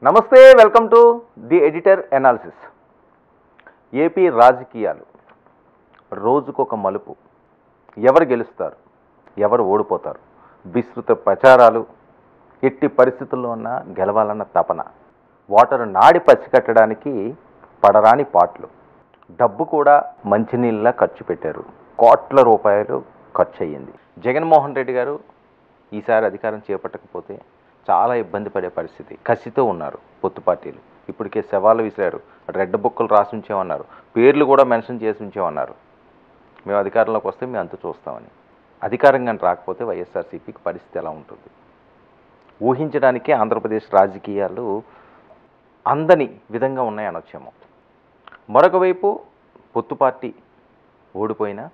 నమస్తే welcome to the editor analysis AP రాజకీయాలు రోజుకొక మలుపు ఎవరు గెలుస్తారు ఎవరు ఓడిపోతారు విస్తృత ప్రచారాలు ఎట్టి పరిస్థితుల్లో ఉన్న గెలవాలన్న తపన ఓటరు నాడి పసికట్టడానికి పడరాని పాటలు డబ్బు కూడా మంచినీళ్ళ ఖర్చు పెట్టారు కోట్ల రూపాయలు ఖర్చు అయ్యింది జగన్మోహన్ రెడ్డి గారు ఈసారి అధికారం చేపట్టకపోతే చాలా ఇబ్బంది పడే పరిస్థితి కసితో ఉన్నారు పొత్తు పార్టీలు ఇప్పటికే శవాలు విసిరారు రెడ్ బుక్కులు రాసి ఉంచామన్నారు పేర్లు కూడా మెన్షన్ చేసి ఉంచామన్నారు మేము అధికారంలోకి వస్తే మేము అంత చూస్తామని అధికారంగా రాకపోతే వైఎస్ఆర్సీపీకి పరిస్థితి ఎలా ఉంటుంది ఊహించడానికే ఆంధ్రప్రదేశ్ రాజకీయాలు అందని విధంగా ఉన్నాయి అనొచ్చేమో మరొక వైపు పొత్తు పార్టీ ఓడిపోయినా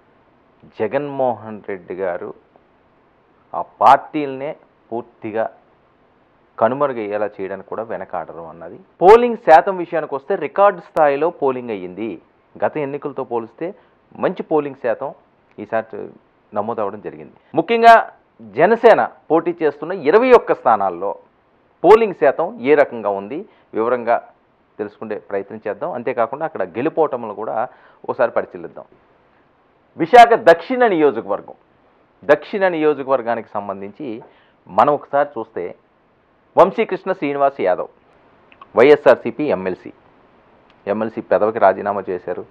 జగన్మోహన్ రెడ్డి గారు ఆ పార్టీలనే పూర్తిగా కనుమరుగయ్యేలా చేయడానికి కూడా వెనకాడరు అన్నది పోలింగ్ శాతం విషయానికి వస్తే రికార్డు స్థాయిలో పోలింగ్ అయ్యింది గత ఎన్నికలతో పోలిస్తే మంచి పోలింగ్ శాతం ఈసారి నమోదవడం జరిగింది ముఖ్యంగా జనసేన పోటీ చేస్తున్న ఇరవై ఒక్క స్థానాల్లో పోలింగ్ శాతం ఏ రకంగా ఉంది వివరంగా తెలుసుకునే ప్రయత్నం చేద్దాం అంతేకాకుండా అక్కడ గెలుపోవటంలో కూడా ఒకసారి పరిశీలిద్దాం విశాఖ దక్షిణ నియోజకవర్గం దక్షిణ నియోజకవర్గానికి సంబంధించి మనం ఒకసారి చూస్తే Vamsikrishna Srinivas Yadav YSRCP MLC MLC పెదవికి రాజీనామా చేశారు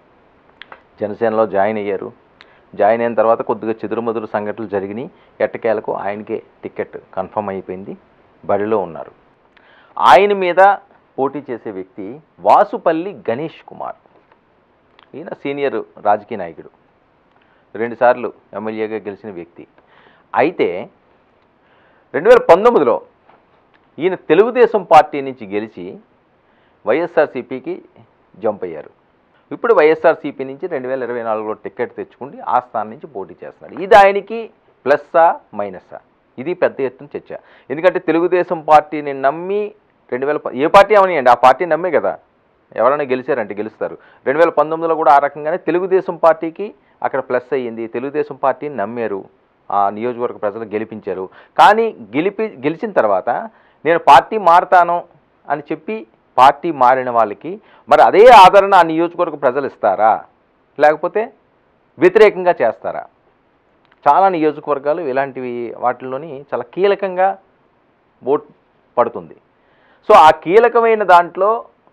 జనసేనలో జాయిన్ అయ్యారు జాయిన్ అయిన తర్వాత కొద్దిగా చెదురుమదురు సంఘటనలు జరిగినాయి ఎట్టకేలకు ఆయనకే టికెట్ కన్ఫర్మ్ అయిపోయింది బడిలో ఉన్నారు ఆయన మీద పోటీ చేసే వ్యక్తి వాసుపల్లి గణేష్ కుమార్ ఈయన సీనియర్ రాజకీయ నాయకుడు రెండుసార్లు ఎమ్మెల్యేగా గెలిచిన వ్యక్తి అయితే రెండు వేల పంతొమ్మిదిలో ఈయన తెలుగుదేశం పార్టీ నుంచి గెలిచి వైఎస్ఆర్సీపీకి జంప్ అయ్యారు ఇప్పుడు వైఎస్ఆర్సీపీ నుంచి రెండు వేల ఇరవై నాలుగులో టికెట్ తెచ్చుకుండి ఆ స్థానం నుంచి పోటీ చేస్తున్నాడు ఇది ఆయనకి ప్లస్సా మైనస్సా ఇది పెద్ద ఎత్తున చర్చ ఎందుకంటే తెలుగుదేశం పార్టీని నమ్మి రెండు వేల ప- ఏ పార్టీ అవనియండి ఆ పార్టీ నమ్మే కదా ఎవరైనా గెలిచారంటే గెలుస్తారు రెండు వేల పంతొమ్మిదిలో కూడా ఆ రకంగానే తెలుగుదేశం పార్టీకి అక్కడ ప్లస్ అయ్యింది తెలుగుదేశం పార్టీని నమ్మారు ఆ నియోజకవర్గ ప్రజలు గెలిపించారు కానీ గెలిపి గెలిచిన తర్వాత నేను పార్టీ మారతాను అని చెప్పి పార్టీ మారిన వాళ్ళకి మరి అదే ఆదరణ ఆ నియోజకవర్గ ప్రజలు ఇస్తారా లేకపోతే వ్యతిరేకంగా చేస్తారా చాలా నియోజకవర్గాలు ఇలాంటివి వాటిల్లోని చాలా కీలకంగా ఓట్ పడుతుంది సో ఆ కీలకమైన దాంట్లో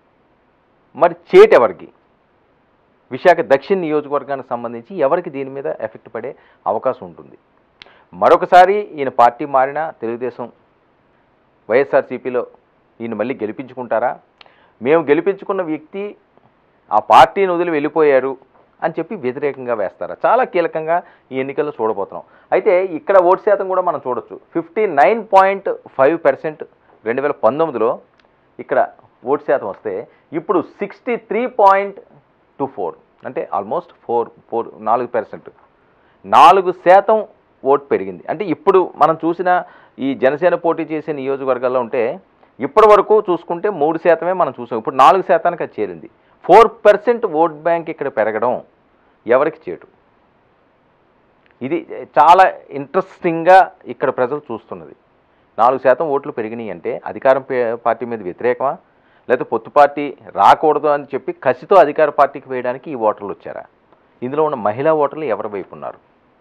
మరి చేటు ఎవరికి విశాఖ దక్షిణ నియోజకవర్గానికి సంబంధించి ఎవరికి దీని మీద ఎఫెక్ట్ పడే అవకాశం ఉంటుంది మరొకసారి ఈయన పార్టీ మారినా తెలుగుదేశం వైఎస్ఆర్సీపీలో ఈయన మళ్ళీ గెలిపించుకుంటారా మేము గెలిపించుకున్న వ్యక్తి ఆ పార్టీని వదిలి వెళ్ళిపోయారు అని చెప్పి వ్యతిరేకంగా వేస్తారా చాలా కీలకంగా ఈ ఎన్నికల్లో చూడబోతున్నాం అయితే ఇక్కడ ఓటు శాతం కూడా మనం చూడొచ్చు fifty nine point five percent రెండు వేల పంతొమ్మిదిలో ఇక్కడ ఓటు శాతం వస్తే ఇప్పుడు sixty three point two four అంటే ఆల్మోస్ట్ ఫోర్ ఫోర్ నాలుగు పర్సెంట్ నాలుగు శాతం ఓటు పెరిగింది అంటే ఇప్పుడు మనం చూసిన ఈ జనసేన పోటీ చేసే నియోజకవర్గాల్లో ఉంటే ఇప్పటి వరకు చూసుకుంటే మూడు శాతమే మనం చూసాం ఇప్పుడు నాలుగు శాతానికి అది చేరింది ఫోర్ పర్సెంట్ ఓట్ బ్యాంక్ ఇక్కడ పెరగడం ఎవరికి చేటు ఇది చాలా ఇంట్రెస్టింగ్గా ఇక్కడ ప్రజలు చూస్తున్నది నాలుగు శాతం ఓట్లు పెరిగినాయి అంటే అధికారం పే- పార్టీ మీద వ్యతిరేకమా లేదా పొత్తు పార్టీ రాకూడదు అని చెప్పి కసితో అధికార పార్టీకి వేయడానికి ఈ ఓటర్లు వచ్చారా ఇందులో ఉన్న మహిళా ఓటర్లు ఎవరి వైపు ఉన్నారు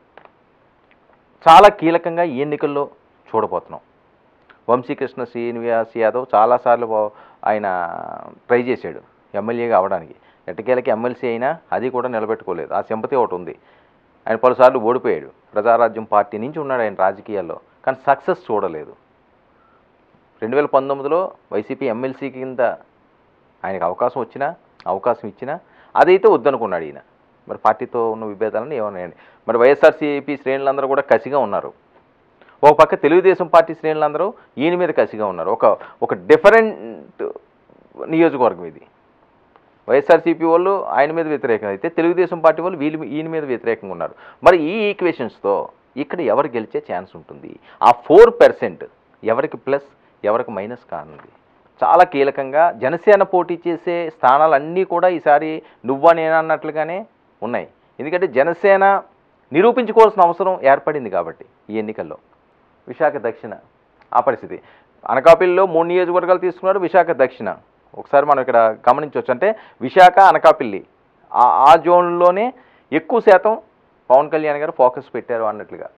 చాలా కీలకంగా ఈ ఎన్నికల్లో చూడబోతున్నాం వంశీకృష్ణ శ్రీనివాస్ యాదవ్ చాలాసార్లు వా- ఆయన ట్రై చేశాడు ఎమ్మెల్యేగా అవడానికి ఎట్టకేలకి ఎమ్మెల్సీ అయినా అది కూడా నిలబెట్టుకోలేదు ఆ సింపతి ఒకటి ఉంది ఆయన పలుసార్లు ఓడిపోయాడు ప్రజారాజ్యం పార్టీ నుంచి ఉన్నాడు ఆయన రాజకీయాల్లో కానీ సక్సెస్ చూడలేదు రెండు వేల పంతొమ్మిదిలో వైసీపీ ఎమ్మెల్సీ కింద ఆయనకు అవకాశం వచ్చినా అవకాశం ఇచ్చినా అదైతే వద్దనుకున్నాడు ఈయన మరి పార్టీతో ఉన్న విభేదాలను ఏమన్నాయండి మరి వైఎస్ఆర్సీపీ శ్రేణులందరూ కూడా కసిగా ఉన్నారు ఒక పక్క తెలుగుదేశం పార్టీ శ్రేణులందరూ ఈయన మీద కసిగా ఉన్నారు ఒక ఒక డిఫరెంట్ నియోజకవర్గం ఇది వైఎస్ఆర్సీపీ వాళ్ళు ఆయన మీద వ్యతిరేకంగా అయితే తెలుగుదేశం పార్టీ వాళ్ళు వీళ్ళు ఈయన మీద వ్యతిరేకంగా ఉన్నారు మరి ఈ ఈక్వేషన్స్తో ఇక్కడ ఎవరు గెలిచే ఛాన్స్ ఉంటుంది ఆ ఫోర్ పర్సెంట్ ఎవరికి ప్లస్ ఎవరికి మైనస్ కానుంది చాలా కీలకంగా జనసేన పోటీ చేసే స్థానాలన్నీ కూడా ఈసారి నువ్వా నేనా అన్నట్లుగానే ఉన్నాయి ఎందుకంటే జనసేన నిరూపించుకోవాల్సిన అవసరం ఏర్పడింది కాబట్టి ఈ ఎన్నికల్లో విశాఖ దక్షిణ ఆ పరిస్థితి అనకాపల్లిలో మూడు నియోజకవర్గాలు తీసుకున్నాడు విశాఖ దక్షిణ ఒకసారి మనం ఇక్కడ గమనించవచ్చు అంటే విశాఖ అనకాపల్లి ఆ- ఆ జోన్లోనే ఎక్కువ శాతం పవన్ కళ్యాణ్ గారు ఫోకస్ పెట్టారు అన్నట్లుగా